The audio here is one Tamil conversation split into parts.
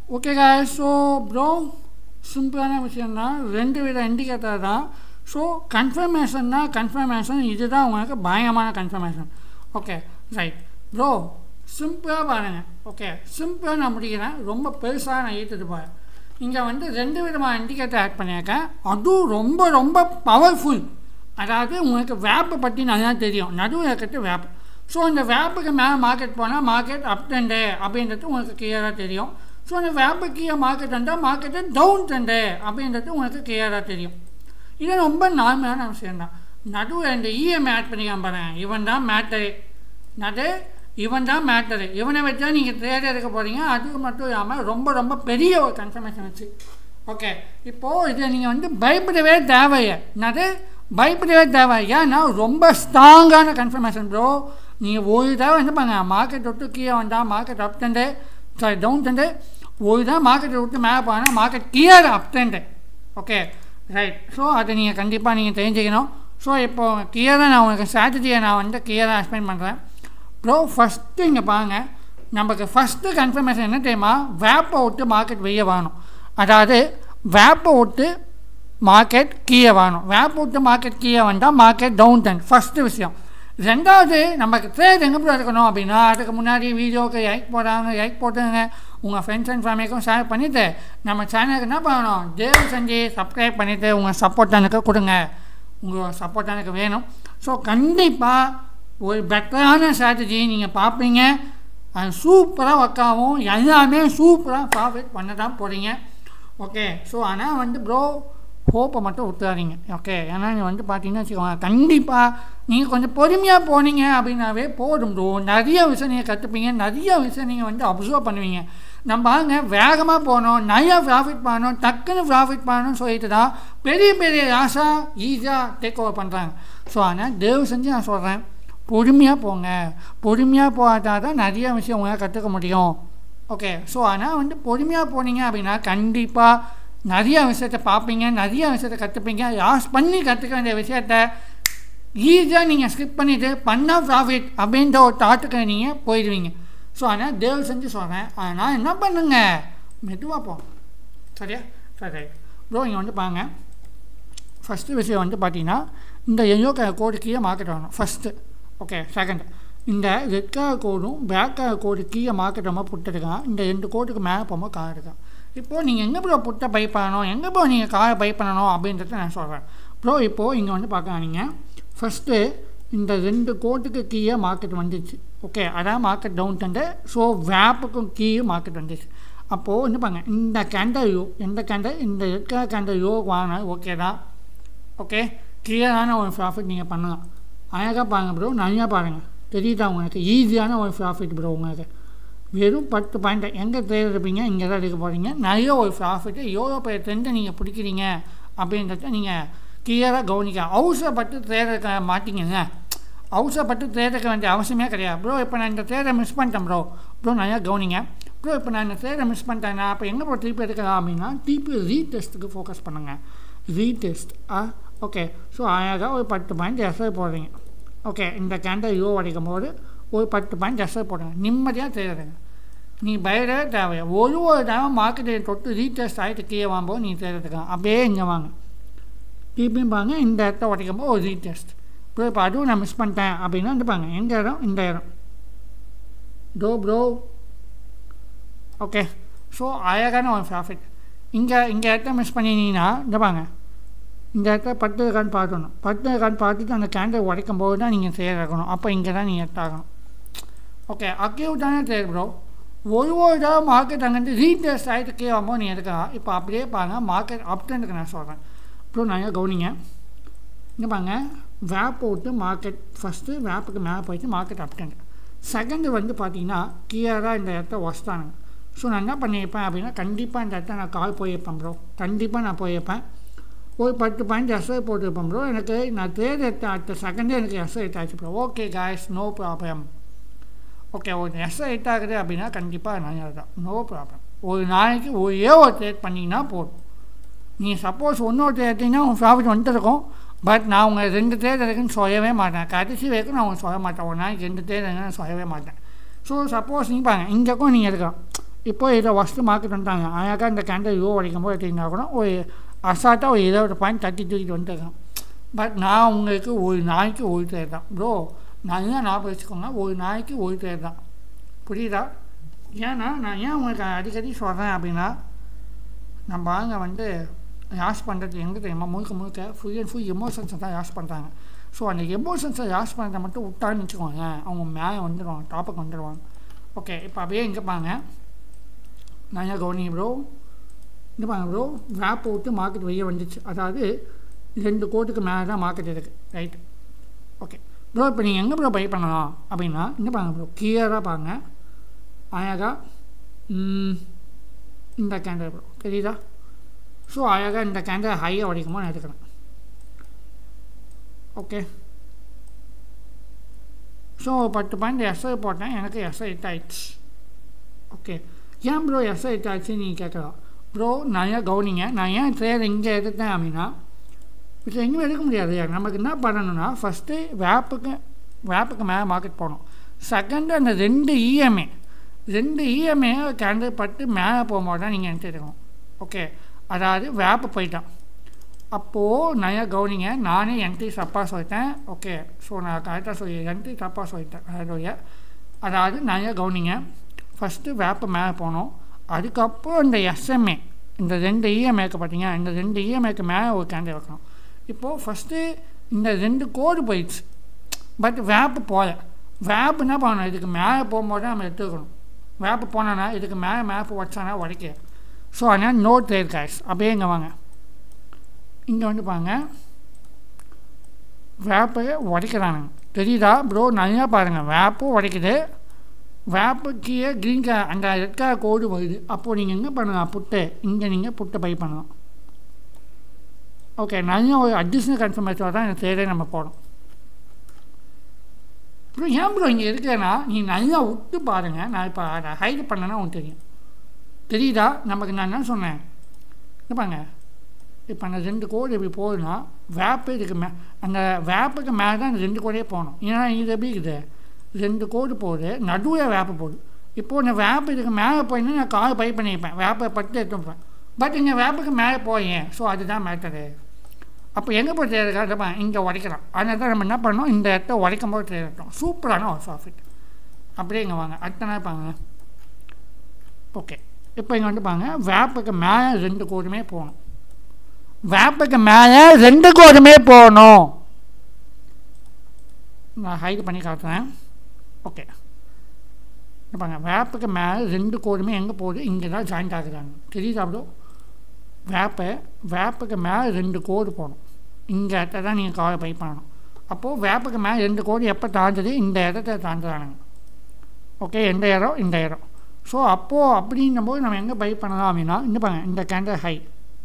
ஓகே guys ஸோ ப்ரோ சிம்பிளான விஷயம் தான் ரெண்டு வித இண்டிகேட்டர் தான் ஸோ கன்ஃபர்மேஷன்னா கன்ஃபர்மேஷன் இதுதான் உங்களுக்கு பயங்கரமான கன்ஃபர்மேஷன் ஓகே ரைட் ப்ரோ சிம்பிளாக பாருங்கள் ஓகே சிம்பிளாக நான் முடிக்கிறேன் ரொம்ப பெருசாக நான் ஏற்றுட்டு போகிறேன் இங்கே வந்து ரெண்டு விதமான இண்டிகேட்டர் ஆட் பண்ணியிருக்கேன் அதுவும் ரொம்ப ரொம்ப பவர்ஃபுல் அதாவது உங்களுக்கு வேப்பை பற்றி நல்லா தெரியும் நடுவில் இருக்கிறது வேப் ஸோ இந்த வேப்புக்கு மேலே மார்க்கெட் போனால் மார்க்கெட் அப் ட்ரெண்டு அப்படின்றது உங்களுக்கு கிளியராக தெரியும் ஸோ அந்த வேப்பு கீழே மார்க்கெட் வந்தால் மார்க்கெட்டு டவுன் ட்ரெண்டு அப்படின்றது உங்களுக்கு கிளியராக தெரியும் இது ரொம்ப நார்மலான விஷயம் தான் நடுவில் இந்த இஎம்ஐ ஆட் பண்ணிக்காம பாருங்க இவன் தான் மேட்டரு நடு இவன் தான் மேட்டரு இவனை வச்சா நீங்கள் ட்ரேட் எடுக்க போகிறீங்க அது மட்டும் இல்லாமல் ரொம்ப ரொம்ப பெரிய ஒரு கன்ஃபர்மேஷன் வச்சு ஓகே இப்போது இதை நீங்கள் வந்து பயப்படவே தேவையே நடு பயப்படவே தேவை ஏன்னா ரொம்ப ஸ்ட்ராங்கான கன்ஃபர்மேஷன் ப்ரோ நீங்கள் ஒரு தடவை வந்து பாருங்க மார்க்கெட் விட்டு கீழே வந்தால் market up trend sorry down trend ஒரு தான் மார்க்கெட்டை விட்டு மேலே போனால் மார்க்கெட் கீழே up trend okay right so அதை நீங்கள் கண்டிப்பாக நீங்கள் தெரிஞ்சுக்கணும் ஸோ இப்போது கிளியராக நான் உங்களுக்கு ஸ்ட்ராட்டஜியை நான் வந்து கிளியராக எக்ஸ்பிளைன் பண்ணுறேன் ப்ரோ ஃபஸ்ட்டு இங்கே பாருங்கள் நமக்கு ஃபஸ்ட்டு கன்ஃபர்மேஷன் என்ன தெரியுமா வேப்பை விட்டு மார்க்கெட் வெளியே வரணும் அதாவது வேப்பை விட்டு மார்க்கெட் கீழே வரணும் வேப்பை விட்டு மார்க்கெட் கீழே வந்தால் மார்க்கெட் டவுன் டென் ஃபஸ்ட்டு விஷயம் ரெண்டாவது நமக்கு ட்ரேட் எங்கே போய் இருக்கணும் அப்படின்னா அதுக்கு முன்னாடி வீடியோக்கு லைக் போடுறாங்க லைக் போட்டுங்க உங்கள் ஃப்ரெண்ட்ஸ் அண்ட் ஃபேமிலிக்கும் ஷேர் பண்ணிவிட்டு நம்ம சேனலுக்கு என்ன பண்ணணும் தேவ் செஞ்சு சப்ஸ்கிரைப் பண்ணிவிட்டு உங்கள் சப்போர்ட் எனக்கு கொடுங்க உங்கள் சப்போர்ட் எனக்கு வேணும் ஸோ கண்டிப்பாக ஒரு பெட்டரான ஸ்ட்ராட்டஜி நீங்கள் பார்ப்பீங்க அது சூப்பராக ஒர்க் ஆகும் எல்லாமே சூப்பராக ப்ராஃபிட் பண்ண தான் போகிறீங்க ஓகே ஸோ ஆனால் வந்து ப்ரோ ஹோப்பை மட்டும் விட்டுறாதீங்க ஓகே ஏன்னா நீ வந்து பார்த்தீங்கன்னா வச்சுக்கோங்க கண்டிப்பாக நீங்கள் கொஞ்சம் பொறுமையாக போனீங்க அப்படின்னாவே போதும் ப்ரோ நிறைய விஷயம் நீங்கள் கற்றுப்பீங்க நிறைய விஷயம் நீங்கள் வந்து அப்சர்வ் பண்ணுவீங்க நம்ம ஆங்க வேகமாக போகணும் நிறையா ப்ராஃபிட் பண்ணணும் டக்குன்னு ப்ராஃபிட் பண்ணணும்னு சொல்லிட்டு தான் பெரிய பெரிய ராசாக ஈஸியாக டேக் ஓவர் பண்ணுறாங்க ஸோ ஆனால் தயவு செஞ்சு நான் சொல்கிறேன் பொறுமையாக போங்க பொறுமையாக போகாட்டா தான் நிறைய விஷயம் உங்களால் கற்றுக்க முடியும் ஓகே ஸோ ஆனால் வந்து பொறுமையாக போனீங்க அப்படின்னா கண்டிப்பாக நிறைய விஷயத்த பார்ப்பீங்க நிறைய விஷயத்த கற்றுப்பீங்க லாஸ் பண்ணி கற்றுக்க வேண்டிய விஷயத்த ஈஸியாக நீங்கள் ஸ்கிப் பண்ணிவிட்டு பண்ணால் ப்ராஃபிட் அப்படின்ற ஒரு தாட்டுக்கு நீங்கள் போயிடுவீங்க ஸோ ஆனால் தேவ் செஞ்சு சொல்கிறேன் ஆனால் என்ன பண்ணுங்க மெதுவாக போங்க சரியா சரி ரைட் ப்ரோ இங்கே வந்து பாருங்க ஃபஸ்ட்டு விஷயம் வந்து பார்த்தீங்கன்னா இந்த எல்லோ கலர் கோடு கீழே மார்க்கெட் வரணும் ஃபஸ்ட்டு ஓகே செகண்ட் இந்த ரெட் கலர் கோடும் பிளாக் கலர் கோடு கீழே மார்க்கெட் ரொம்ப புட்டுருக்கான் இந்த ரெண்டு கோட்டுக்கு மேலே போகும்போது கார் இருக்கான் இப்போது நீங்கள் எங்கே ப்ரோ புட்டை பை பண்ணணும் எங்கே ப்ரோ நீங்கள் காரை பை பண்ணணும் அப்படின்றத நான் சொல்கிறேன் ப்ரோ இப்போது இங்கே வந்து பார்க்கலாம் நீங்கள் ஃபஸ்ட்டு இந்த ரெண்டு கோட்டுக்கு கீழே மார்க்கெட் வந்துச்சு ஓகே அதான் மார்க்கெட் டவுன் டண்டு ஸோ வேப்புக்கும் கீழே மார்க்கெட் வந்துச்சு அப்போது என்ன பாருங்க இந்த கேண்டல் யோ எந்த கேண்டல் இந்த இருக்கிற கேண்டல் யோ வாங்க ஓகே தான் ஓகே கிளியரான ஒரு ப்ராஃபிட் நீங்கள் பண்ணலாம் அழகாக பாருங்கள் ப்ரோ நிறையா பாருங்கள் தெரியுதா உங்களுக்கு ஈஸியான ஒரு ப்ராஃபிட் ப்ரோ உங்களுக்கு வெறும் பத்து பாயிண்ட் எங்கே ட்ரேட் இருப்பீங்க இங்கே தான் எடுக்க போகிறீங்க நிறைய ஒரு ப்ராஃபிட்டு எவ்வளோ பெரிய ட்ரெண்டை நீங்கள் பிடிக்கிறீங்க அப்படின்றத நீங்கள் கிளியராக கவனிக்க அவசரப்பட்டு ட்ரேட் எடுக்க மாட்டிங்க அவசரப்பட்டு ட்ரேட் எடுக்க வேண்டிய அவசியமே கிடையாது ப்ரோ இப்போ நான் இந்த ட்ரேடை மிஸ் பண்ணிட்டேன் ப்ரோ ப்ரோ நிறையா கவனிங்க ப்ரோ இப்போ நான் இந்த ட்ரேடை மிஸ் பண்ணிட்டேன்னா அப்போ எங்கே ப்ரோ திருப்பி எடுக்கலாம் அப்படின்னா திருப்பி ரீடெஸ்ட்டுக்கு ஃபோக்கஸ் பண்ணுங்கள் ரீடெஸ்ட் ஆ ஓகே ஸோ அழகாக ஒரு பத்து பாயிண்ட் எஸ்ஐ போடுறீங்க ஓகே இந்த கேண்டல் யோ அடிக்கும் போது ஒரு பத்து பாயிண்ட் எஸ்ஐ போடுங்க நிம்மதியாக தேடுங்க நீ பயப்படவே தேவையா ஒரு ஒரு தடவை மார்க்கெட்டை தொட்டு ரீடெஸ்ட் ஆகிட்டு கீழே வாங்கும்போது நீ தேடுறதுக்கலாம் அப்படியே இங்கே வாங்க திருப்பியும் பாருங்க இந்த இடத்த உடைக்கும் போது ஒரு ரீடெஸ்ட் ப்ரோ இப்போ அதுவும் நான் மிஸ் பண்ணிட்டேன் அப்படின்னா வந்து பாருங்க எந்த இடம் இந்த இடம் டோ ப்ரோ ஓகே ஸோ அழகான ஒரு ப்ராஃபிட் இங்கே இங்கே இடத்த மிஸ் பண்ணினீங்கன்னா இந்த பாருங்க இந்த இடத்துல பத்து இருக்கான்னு பார்க்கணும் பத்து இருக்கான்னு பார்த்துட்டு அந்த கேண்டல் உடைக்கும் போது தான் நீங்கள் சேர் இருக்கணும் அப்போ இங்கே தான் நீங்கள் எடுத்தாகணும் ஓகே அக்யூட்டான ட்ரேட் ப்ரோ ஒரு ஒரு தடவை மார்க்கெட் அங்கேருந்து ரீடெஸ்ட் ஆகிட்டு கீழே வரும்போது நீ எடுக்கலாம் இப்போ அப்படியே பாருங்கள் மார்க்கெட் அப்டென்ட்டுக்கு நான் சொல்கிறேன் ப்ரோ நாங்கள் கவனிங்க இங்கே பாருங்க வேப் விட்டு மார்க்கெட் ஃபஸ்ட்டு வேப்புக்கு மேலே போயிட்டு மார்க்கெட் அப்டென்ட் செகண்டு வந்து பார்த்தீங்கன்னா கிளியராக இந்த இடத்த ஒஸ்தானுங்க ஸோ நான் என்ன பண்ணியிருப்பேன் அப்படின்னா கண்டிப்பாக இந்த இடத்த நான் கால் போயிருப்பேன் ப்ரோ கண்டிப்பாக நான் போயிருப்பேன் ஒரு பத்து பாயிண்ட் எஸ்ஐ போட்டிருப்பேன் ப்ரோ எனக்கு நான் தேர்ட் எடுத்த அடுத்த செகண்டே எனக்கு எஸ்ஐ ஆச்சு bro okay guys no problem okay ஒரு எஸ்ஐ ஹிட் ஆகுது அப்படின்னா கண்டிப்பாக நான் தான் நோ ப்ராப்ளம் ஒரு நாளைக்கு ஒரே ஒரு ட்ரேட் பண்ணிங்கன்னா போதும் நீ சப்போஸ் ஒன்றொரு ட்ரேட்டிங்கன்னா உங்கள் ப்ராஃபிட் வந்துருக்கும் பட் நான் உங்கள் ரெண்டு ட்ரேட் இருக்குன்னு சொல்லவே மாட்டேன் கடைசி வரைக்கும் நான் உங்களுக்கு சொல்ல மாட்டேன் ஒரு நாளைக்கு ரெண்டு ட்ரேட் இருக்குன்னு சொல்லவே மாட்டேன் ஸோ சப்போஸ் நீங்கள் பாருங்க இங்கேக்கும் நீங்கள் எடுக்கலாம் இப்போ இதை ஃபஸ்ட்டு மார்க்கெட் வந்துட்டாங்க அழகாக இந்த கேண்டல் யூ வரைக்கும் போது எடுத்திங்கன்னா கூட ஒரு அசால்ட்டாக ஒரு இருபது பாயிண்ட் தட்டி தூக்கிட்டு வந்துருக்கேன் பட் நான் உங்களுக்கு ஒரு நாளைக்கு ஒரு ட்ரேட் தான் ப்ரோ நல்லா ஞாபகம் வச்சுக்கோங்க ஒரு நாளைக்கு ஒரு ட்ரேட் தான் புரியுதா ஏன்னா நான் ஏன் உங்களுக்கு அடிக்கடி சொல்கிறேன் அப்படின்னா நம்ம ஆளுங்க வந்து யாஸ் பண்ணுறது எங்கே தெரியுமா முழுக்க முழுக்க ஃபுல் அண்ட் ஃபுல் எமோஷன்ஸை தான் யாஸ் பண்ணுறாங்க ஸோ அந்த எமோஷன்ஸை யாஸ் பண்ணுறத மட்டும் விட்டான்னு வச்சுக்கோங்க அவங்க மேலே வந்துடுவாங்க டாப்புக்கு வந்துடுவாங்க ஓகே இப்போ அப்படியே இங்கே பாருங்க நல்லா கவனி ப்ரோ இங்கே பாருங்க ப்ரோ வேப்பை விட்டு மார்க்கெட் வெளியே வந்துச்சு அதாவது ரெண்டு கோட்டுக்கு மேலே தான் மார்க்கெட் இருக்குது ரைட் ஓகே ப்ரோ இப்போ நீங்கள் எங்கே ப்ரோ பை பண்ணலாம் அப்படின்னா இங்கே பாருங்க ப்ரோ கிளியராக பாருங்க அழகாக இந்த கேண்டல் ப்ரோ தெரியுதா ஸோ அழகாக இந்த கேண்டல் ஹையாக உடைக்குமோ நான் எடுக்கிறேன் ஓகே ஸோ பத்து பாயிண்ட் எஸ்ஐ போட்டேன் எனக்கு எஸ்ஐ ஹிட் ஆயிடுச்சு ஓகே ஏன் ப்ரோ எஸ்ஐ ஹிட் ஆச்சு நீங்கள் கேட்கலாம் ப்ரோ நான் ஏன் கவனிங்க நான் ஏன் ட்ரேட் இங்கே எடுத்தேன் அப்படின்னா இப்போ எங்கேயும் எடுக்க முடியாது நமக்கு என்ன பண்ணணும்னா ஃபஸ்ட்டு வேப்புக்கு வேப்புக்கு மேலே மார்க்கெட் போகணும் செகண்டு அந்த ரெண்டு இஎம்ஏ ரெண்டு இஎம்ஏ கேண்டில் பட்டு மேலே போகும்போது தான் நீங்கள் என்ட்ரி எடுக்கணும் ஓகே அதாவது வேப்பு போயிட்டான் அப்போது நிறையா கவனிங்க நானே என்ட்ரி தப்பாக சொல்லிட்டேன் ஓகே ஸோ நான் கரெக்டாக சொல்லி என்ட்ரி தப்பாக சொல்லிட்டேன் அதோடைய அதாவது நிறையா கவனிங்க ஃபஸ்ட்டு வேப்பை மேலே போகணும் அதுக்கப்புறம் இந்த எஸ்எம்ஏ இந்த ரெண்டு இஎம்ஏக்கு பார்த்தீங்க இந்த ரெண்டு இஎம்ஏக்கு மேலே ஒரு கேண்டில் வைக்கணும் இப்போது ஃபஸ்ட்டு இந்த ரெண்டு கோடு போயிடுச்சு பட் வேப்பு போகல வேப்பு என்ன பண்ணணும் இதுக்கு மேலே போகும்போது நம்ம எடுத்துக்கணும் வேப்பு போனோன்னா இதுக்கு மேலே மேப்பு வச்சானா உடைக்க ஸோ அதனால் நோ ட்ரேட் கேஷ் அப்படியே இங்கே வாங்க இங்கே வந்து பாருங்க வேப்பை உடைக்கிறானுங்க தெரியுதா ப்ரோ நல்லா பாருங்கள் வேப்பும் உடைக்குது வேப்பு கீழே க்ரீன் கலர் அந்த ரெட் கலர் கோடு வருது அப்போது நீங்கள் எங்கே பண்ணலாம் புட்டு இங்கே நீங்கள் புட்டை பை பண்ணலாம் ஓகே நல்ல ஒரு அடிஷ்னல் கன்ஃபர்மேஷன் தான் இந்த ட்ரேடே நம்ம போடும் ப்ரோ ஏன் ப்ரோ இங்கே இருக்கேன்னா நீ நல்லா விட்டு பாருங்கள் நான் இப்போ அதை ஹைட் பண்ணேன்னா உனக்கு தெரியும் தெரியுதா நமக்கு நான் என்ன சொன்னேன் பாருங்க இப்போ அந்த ரெண்டு கோடு இப்படி போகுதுன்னா வேப்பு இதுக்கு மே அந்த வேப்புக்கு மேலே தான் இந்த ரெண்டு கோடே போகணும் ஏன்னா இது எப்படி இருக்குது ரெண்டு கோடு போகுது நடுவில் வேப்பை போகுது இப்போது இந்த வேப்பு இதுக்கு மேலே போயின்னா நான் கால் பை பண்ணியிருப்பேன் வேப்பை பட்டு எடுத்துப்பேன் பட் இங்கே வேப்புக்கு மேலே போயேன் ஸோ அதுதான் மேட்டரு அப்போ எங்கே போய் தேர்தல் இங்கே உடைக்கலாம் அதனால தான் நம்ம என்ன பண்ணோம் இந்த இடத்த உடைக்கும் போது தேர்தோம் சூப்பரான ஒரு ப்ராஃபிட் அப்படியே இங்கே வாங்க அடுத்த நாள் பாருங்க ஓகே இப்போ இங்கே வந்து பாருங்க வேப்புக்கு மேலே ரெண்டு கோடுமே போகணும் வேப்புக்கு மேலே ரெண்டு கோடுமே போகணும் நான் ஹைட் பண்ணி காட்டுறேன் ஓகே பாருங்க வேப்புக்கு மேலே ரெண்டு கோடுமே எங்கே போகுது இங்கே தான் ஜாயிண்ட் ஆகுறாங்க தெரியுதா ப்ரோ வேப்பை வேப்புக்கு மேலே ரெண்டு கோடு போகணும் இந்த இடத்த தான் நீங்கள் காலை பை பண்ணணும் அப்போது வேப்புக்கு மேலே ரெண்டு கோடு எப்போ தாண்டுது இந்த இடத்த தாண்டுறானுங்க ஓகே எந்த இடம் இந்த இடம் ஸோ அப்போது அப்படின்னும் போது நம்ம எங்கே பை பண்ணலாம் அப்படின்னா இந்த பாருங்க இந்த கேண்டல் ஹை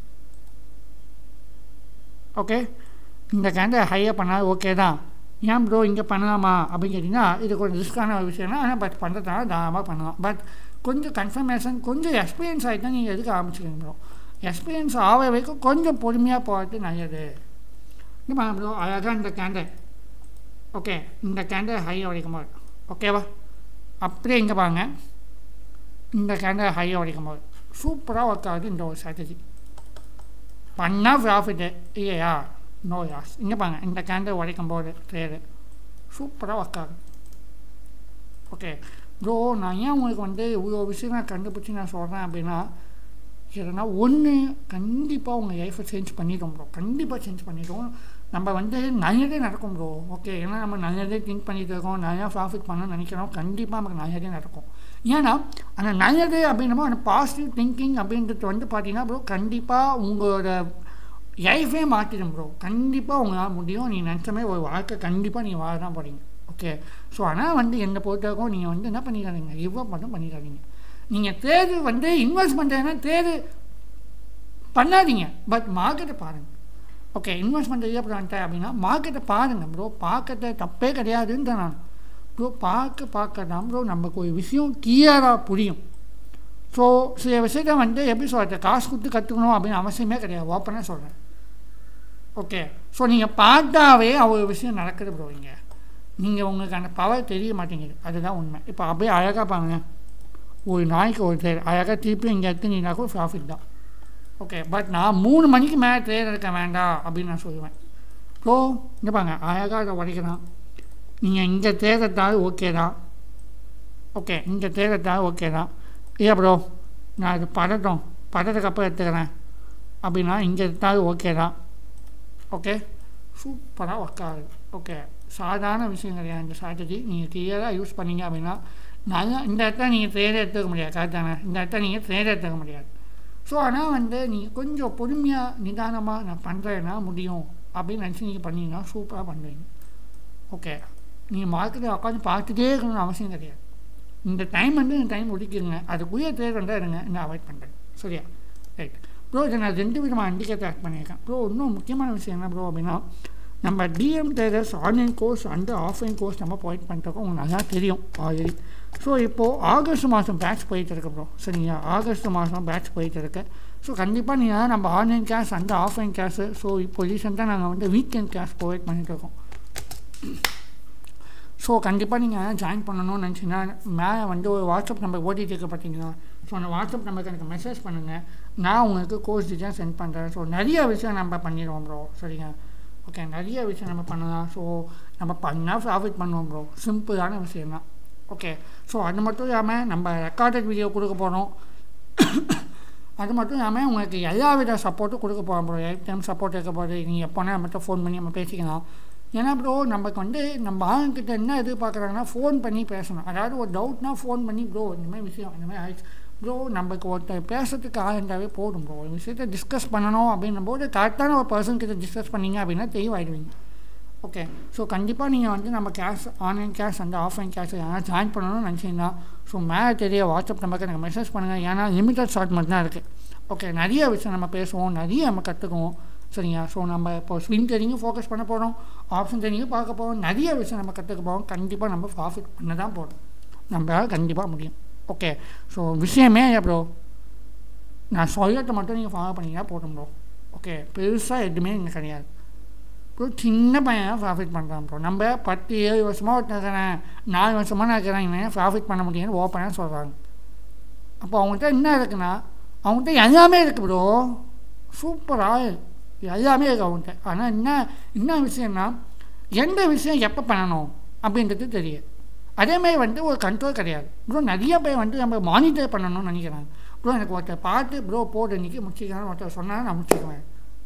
ஓகே இந்த கேண்டல் ஹையை பண்ணால் ஓகே தான் ஏன் ப்ரோ இங்கே பண்ணலாமா அப்படின்னு கேட்டிங்கன்னா இது கொஞ்சம் ரிஸ்க்கான ஒரு விஷயம் தான் ஆனால் பட் பண்ணுறதுனால தாராளமாக பண்ணலாம் பட் கொஞ்சம் கன்ஃபர்மேஷன் கொஞ்சம் எக்ஸ்பீரியன்ஸ் ஆகிட்டா நீங்கள் எதுக்கு ஆரம்பிச்சுக்கோங்க ப்ரோ எக்ஸ்பீரியன்ஸ் ஆக வரைக்கும் கொஞ்சம் பொறுமையாக போகிறது நல்லது இந்த ப்ரோ அழகாக இந்த கேண்டல் ஓகே இந்த கேண்டல் ஹை உடைக்கும் போது ஓகேவா அப்படியே இங்கே பாருங்க இந்த கேண்டல் ஹையை உடைக்கும் போது சூப்பராக ஒர்க் ஆகுது இந்த ஒரு ஸ்ட்ராட்டஜி பண்ணால் ப்ராஃபிட்டு இல்லையா நோ யாஸ் இங்கே பாருங்க இந்த கேண்டல் உடைக்கும் போது ட்ரேடு சூப்பராக ஒர்க் ஆகுது ஓகே ப்ரோ நான் ஏன் உங்களுக்கு வந்து இவ்வளோ விஷயம் நான் கண்டுபிடிச்சி நான் சொல்கிறேன் அப்படின்னா எதனா ஒன்று கண்டிப்பாக உங்கள் லைஃப்பை சேஞ்ச் பண்ணிட்டோம் ப்ரோ கண்டிப்பாக சேஞ்ச் பண்ணிட்டோம் நம்ம வந்து நல்லதே நடக்கும் ப்ரோ ஓகே ஏன்னா நம்ம நல்லதே திங்க் பண்ணிட்டு இருக்கோம் நிறையா ப்ராஃபிட் பண்ண நினைக்கிறோம் கண்டிப்பாக நமக்கு நல்லதே நடக்கும் ஏன்னா அந்த நல்லது அப்படின்னமோ அந்த பாசிட்டிவ் திங்கிங் அப்படின்றது வந்து பார்த்தீங்கன்னா ப்ரோ கண்டிப்பாக உங்களோட லைஃபே மாற்றிடும் ப்ரோ கண்டிப்பாக உங்களால் முடியும் நீங்கள் நினச்சமே ஒரு வாழ்க்கை கண்டிப்பாக நீங்கள் வாழ தான் போகிறீங்க ஓகே ஸோ ஆனால் வந்து என்னை பொறுத்தவரைக்கும் நீங்கள் வந்து என்ன பண்ணிக்காதீங்க இவ்வளோ மட்டும் பண்ணிக்காதீங்க நீங்கள் தேர்வு வந்து இன்வெஸ்ட் பண்ணுறதுனா தேர்வு பண்ணாதீங்க பட் மார்க்கெட்டை பாருங்கள் ஓகே இன்வெஸ்ட்மெண்ட் எப்படி வந்துட்டேன் அப்படின்னா மார்க்கெட்டை பாருங்கள் ப்ரோ பார்க்கறது தப்பே கிடையாதுன்ற நான் ப்ரோ பார்க்க பார்க்க தான் ப்ரோ நமக்கு ஒரு விஷயம் கிளியராக புரியும் ஸோ சில விஷயத்த வந்து எப்படி சொல்கிறது காசு கொடுத்து கற்றுக்கணும் அப்படின்னு அவசியமே கிடையாது ஓப்பனாக சொல்கிறேன் ஓகே ஸோ நீங்கள் பார்த்தாவே அவ்வளோ விஷயம் நடக்குது ப்ரோ இங்கே நீங்கள் உங்களுக்கு அந்த பவர் தெரிய மாட்டேங்குது அதுதான் உண்மை இப்போ அப்படியே அழகாக பாருங்க ஒரு நாளைக்கு ஒரு ட்ரேட் அழகாக திருப்பி இங்கே எடுத்துனீங்கன்னா கூட ப்ராஃபிட் தான் ஓகே பட் நான் மூணு மணிக்கு மேலே ட்ரேட் எடுக்க வேண்டாம் அப்படின்னு நான் சொல்லுவேன் ஸோ இங்கே பாங்க அழகாக அதை உடைக்கலாம் நீங்கள் இங்கே ட்ரேட் எடுத்தாலும் ஓகே தான் ஓகே இங்கே ட்ரேட் எடுத்தாலும் ஓகே தான் இல்லை ப்ரோ நான் இது படட்டும் படத்துக்கு அப்புறம் எடுத்துக்கிறேன் அப்படின்னா இங்கே எடுத்தாலும் ஓகே தான் ஓகே சூப்பராக ஒர்க் ஆகுது ஓகே சாதாரண விஷயம் கிடையாது இந்த ஸ்ட்ராட்டஜி நீங்கள் கிளியராக யூஸ் பண்ணீங்க அப்படின்னா நல்லா இந்த இடத்துல நீங்கள் ட்ரேட் எடுத்துக்க முடியாது கரெக்டான இந்த இடத்துல நீங்கள் ட்ரேட் எடுத்துக்க முடியாது ஸோ ஆனால் வந்து நீங்கள் கொஞ்சம் பொறுமையாக நிதானமாக நான் பண்ணுறேன்னா முடியும் அப்படின்னு நினச்சி நீங்கள் பண்ணீங்கன்னா சூப்பராக பண்ணுவீங்க ஓகே நீங்கள் மார்க்கெட்டை உட்காந்து பார்த்துட்டே இருக்கணும்னு அவசியம் கிடையாது இந்த டைம் வந்து இந்த டைம் ஒதுக்கிடுங்க அதுக்குரிய ட்ரேட் வந்து இருங்க நான் அவாய்ட் பண்ணுறேன் சரியா ரைட் ப்ரோ இதை நான் ரெண்டு விதமாக இண்டிகேட்டர் ஆட் பண்ணியிருக்கேன் ப்ரோ இன்னும் முக்கியமான விஷயம் என்ன ப்ரோ அப்படின்னா நம்ம TM traders online course and offline course நம்ம ப்ரொவைட் பண்ணிருக்கோம் உங்களுக்கு நல்லா தெரியும் ஆல்ரெடி ஸோ இப்போது ஆகஸ்ட் மாதம் பேட்ச் போயிட்டு இருக்கு ப்ரோ சரிங்களா ஆகஸ்ட் மாதம் பேட்ச் போயிட்டு இருக்கு ஸோ கண்டிப்பாக நீங்கள் நம்ம online class and offline class so இப்போ ரீசெண்டாக நாங்கள் வந்து வீக்கெண்ட் கிளாஸ் ப்ரொவைட் பண்ணிட்டு இருக்கோம் ஸோ கண்டிப்பாக நீங்கள் ஜாயின் பண்ணணும்னு நினச்சிங்கன்னா மேலே வந்து ஒரு வாட்ஸ்அப் நம்பர் ஓடிட்டு இருக்க பார்த்தீங்களா ஸோ அந்த வாட்ஸ்அப் நம்பருக்கு எனக்கு மெசேஜ் பண்ணுங்கள் நான் உங்களுக்கு கோர்ஸ் டீட்டெயில் சென்ட் பண்ணுறேன் ஸோ நிறைய விஷயம் நம்ம பண்ணிடுவோம் ப்ரோ சரிங்க ஓகே நிறைய விஷயம் நம்ம பண்ணலாம் ஸோ நம்ம பண்ணால் ப்ராஃபிட் பண்ணுவோம் ப்ரோ சிம்பிளான விஷயம் தான் ஓகே ஸோ அது மட்டும் இல்லாமல் நம்ம ரெக்கார்டட் வீடியோ கொடுக்க போகிறோம் அது மட்டும் இல்லாமல் உங்களுக்கு எல்லா வித சப்போர்ட்டும் கொடுக்க போகிறோம் ப்ரோ எயிட் டைம் சப்போர்ட் இருக்க போது நீங்கள் எப்போனா நம்மகிட்ட ஃபோன் பண்ணி நம்ம பேசிக்கலாம் ஏன்னா ப்ரோ நமக்கு வந்து நம்ம ஆளுங்கிட்ட என்ன எதிர்பார்க்குறாங்கன்னா ஃபோன் பண்ணி பேசணும் அதாவது ஒரு டவுட்னா ஃபோன் பண்ணி ப்ரோ இந்த மாதிரி விஷயம் இந்த மாதிரி ஆயிடுச்சு ப்ரோ நமக்கு ஒருத்தர் பேசுறதுக்கு ஆள் இருந்தாவே போதும் ப்ரோ ஒரு விஷயத்தை டிஸ்கஸ் பண்ணணும் அப்படின்னும் போது கரெக்டான ஒரு பர்சன் கிட்ட டிஸ்கஸ் பண்ணீங்க அப்படின்னா தெளிவாயிடுவீங்க ஓகே ஸோ கண்டிப்பாக நீங்கள் வந்து நம்ம கேஷ் ஆன்லைன் கேஷ் அந்த ஆஃப்லைன் கேஷ் யாராவது ஜாயின் பண்ணணும்னு நினச்சிங்கன்னா ஸோ மேலே தெரிய வாட்ஸ்அப் நம்பருக்கு எனக்கு மெசேஜ் பண்ணுங்கள் ஏன்னா லிமிட்டட் ஷார்ட் மட்டும் தான் இருக்குது ஓகே நிறைய விஷயம் நம்ம பேசுவோம் நிறைய நம்ம கற்றுக்குவோம் சரிங்களா ஸோ நம்ம இப்போ ஸ்விங் ட்ரெயினிங்கும் ஃபோக்கஸ் பண்ண போகிறோம் ஆப்ஷன் ட்ரெயினிங்கும் பார்க்க போகிறோம் நிறைய விஷயம் நம்ம கற்றுக்க போகிறோம் கண்டிப்பாக நம்ம ப்ராஃபிட் பண்ண தான் போகிறோம் நம்மளால் கண்டிப்பாக முடியும் ஓகே ஸோ விஷயமே ப்ரோ நான் சொல்லத்தை மட்டும் நீங்கள் ஃபாலோ பண்ணிங்கன்னா போதும் ப்ரோ ஓகே பெருசாக எதுவுமே இங்கே கிடையாது ப்ரோ சின்ன பையன் ப்ராஃபிட் பண்ணுறான் ப்ரோ நம்ம பத்து ஏழு வருஷமாக இருக்கிறேன் நாலு வருஷமாக நான் இருக்கிறேன் இவன் ப்ராஃபிட் பண்ண முடியும்னு ஓப்பனாக சொல்கிறாங்க அப்போ அவங்ககிட்ட என்ன இருக்குன்னா அவங்ககிட்ட எல்லாமே இருக்குது ப்ரோ சூப்பராக எல்லாமே இருக்குது அவங்ககிட்ட ஆனால் என்ன என்ன விஷயம்னா எந்த விஷயம் எப்போ பண்ணணும் அப்படின்றது தெரியும் அதேமாதிரி வந்து ஒரு கண்ட்ரோல் கிடையாது ப்ரோ நிறைய பேர் வந்து நம்ம மானிட்டர் பண்ணணும்னு நினைக்கிறாங்க ப்ரோ எனக்கு ஒருத்தர் பார்த்து ப்ரோ போட்டு இன்றைக்கி முடிச்சிக்கலாம் ஒருத்தர் சொன்னால் நான் முடிச்சுக்குவேன்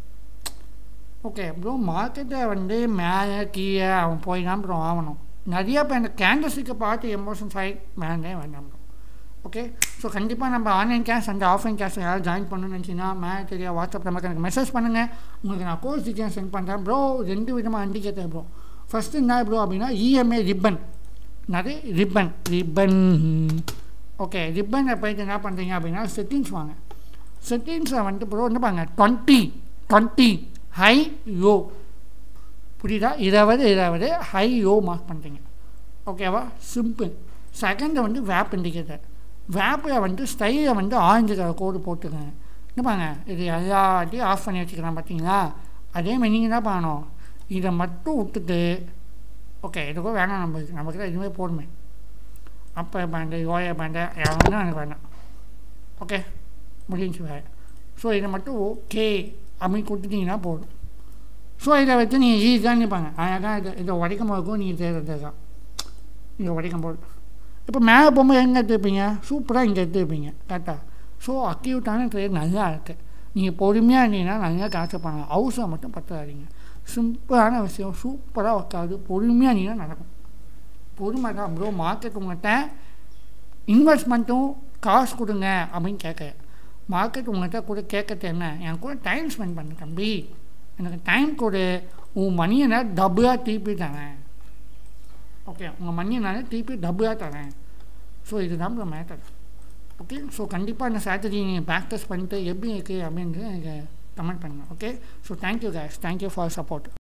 ஓகே ப்ரோ மார்க்கெட்டை வந்து மேலே கீழே அவன் போய் தான் ப்ரோ ஆகணும் நிறைய பேர் இந்த கேண்டல்ஸுக்கு பார்த்து எமோஷன்ஸ் ஆகி வேண்டே வேண்டாம் ப்ரோ ஓகே ஸோ கண்டிப்பாக நம்ம ஆன்லைன் கேஷ் அந்த ஆஃப்லைன் கேஷ் யாராவது ஜாயின் பண்ணணும்னு நினச்சிங்கன்னா மேலே தெரிய வாட்ஸ்அப் நமக்கு எனக்கு மெசேஜ் பண்ணுங்கள் உங்களுக்கு நான் கோர்ஸ் டீட்டெயில் சென்ட் பண்ணுறேன் ப்ரோ ரெண்டு விதமாக இண்டிகேட்டர் ப்ரோ ஃபஸ்ட்டு என்ன ப்ரோ அப்படின்னா இஎம்ஐ ரிப்பன் நிறைய ரிப்பன் ரிப்பன் ஓகே ரிப்பனை போயிட்டு என்ன பண்ணுறீங்க அப்படின்னா செட்டிங்ஸ் வாங்க செட்டிங்ஸை வந்துட்டு ப்ரோ என்ன பாருங்க டுவெண்ட்டி டுவெண்ட்டி ஹை யோ புரியுதா இருபது இருபது ஹை யோ மார்க் பண்ணுறீங்க ஓகேவா சிம்பிள் செகண்டு வந்து வேப் இண்டிகேட்டர் வேப்பில் வந்து ஸ்டைலை வந்து ஆரஞ்சு கலர் கோடு போட்டுக்கங்க என்னப்பாங்க இது எல்லாத்தையும் ஆஃப் பண்ணி வச்சுக்கிறேன் பார்த்தீங்களா அதே மாதிரி நீங்கள் என்ன பண்ணணும் இதை மட்டும் விட்டுட்டு ஓகே இதுக்கும் வேணாம் நம்மளுக்கு நமக்கு தான் இதுவே போடுமே அப்போ பேண்டு யோயா பேண்டு எவனும் எனக்கு வேண்டாம் ஓகே முடிஞ்சு வேறு ஸோ இதை மட்டும் ஓகே அப்படின்னு கொடுத்துட்டிங்கன்னா போதும் ஸோ இதை வச்சு நீங்கள் ஈஸியாக நிற்பாங்க அழகாக இதை இதை உடைக்கும் போதுக்கும் நீங்கள் தேர்தல் தான் இதை உடைக்கும் போது இப்போ மேலே போகும்போது எங்கே எடுத்துருப்பீங்க சூப்பராக இங்கே எடுத்துருப்பீங்க கரெக்டாக ஸோ அக்யூட்டான ட்ரேட் நல்லா இருக்குது நீங்கள் பொறுமையாக இருந்தீங்கன்னா நல்லா காசு பண்ணலாம் ஹவுஸை மட்டும் பற்றாதீங்க சிம்பிளான விஷயம் சூப்பராக ஒர்க் ஆகுது பொறுமையாக இருந்தீங்கன்னா நடக்கும் பொறுமை தான் ப்ரோ மார்க்கெட் உங்கள்கிட்ட இன்வெஸ்ட்மெண்ட்டும் காசு கொடுங்க அப்படின்னு கேட்க மார்க்கெட் உங்கள்கிட்ட கூட கேட்கறது என்ன என் கூட டைம் ஸ்பெண்ட் பண்ணு தம்பி எனக்கு டைம் கொடு உன் மணியை நான் டபுளாக திருப்பி தரேன் ஓகே உங்கள் மணியை நான் திருப்பி டபுளாக தரேன் ஸோ இதுதான் ப்ரோ மேட்டர் ஓகே ஸோ கண்டிப்பாக இந்த ஸ்ட்ராட்டஜி நீங்கள் ப்ராக்டிஸ் பண்ணிட்டு எப்படி இருக்குது அப்படின்ட்டு எனக்கு கமெண்ட் பண்ணுங்கள் okay so thank you guys thank you for support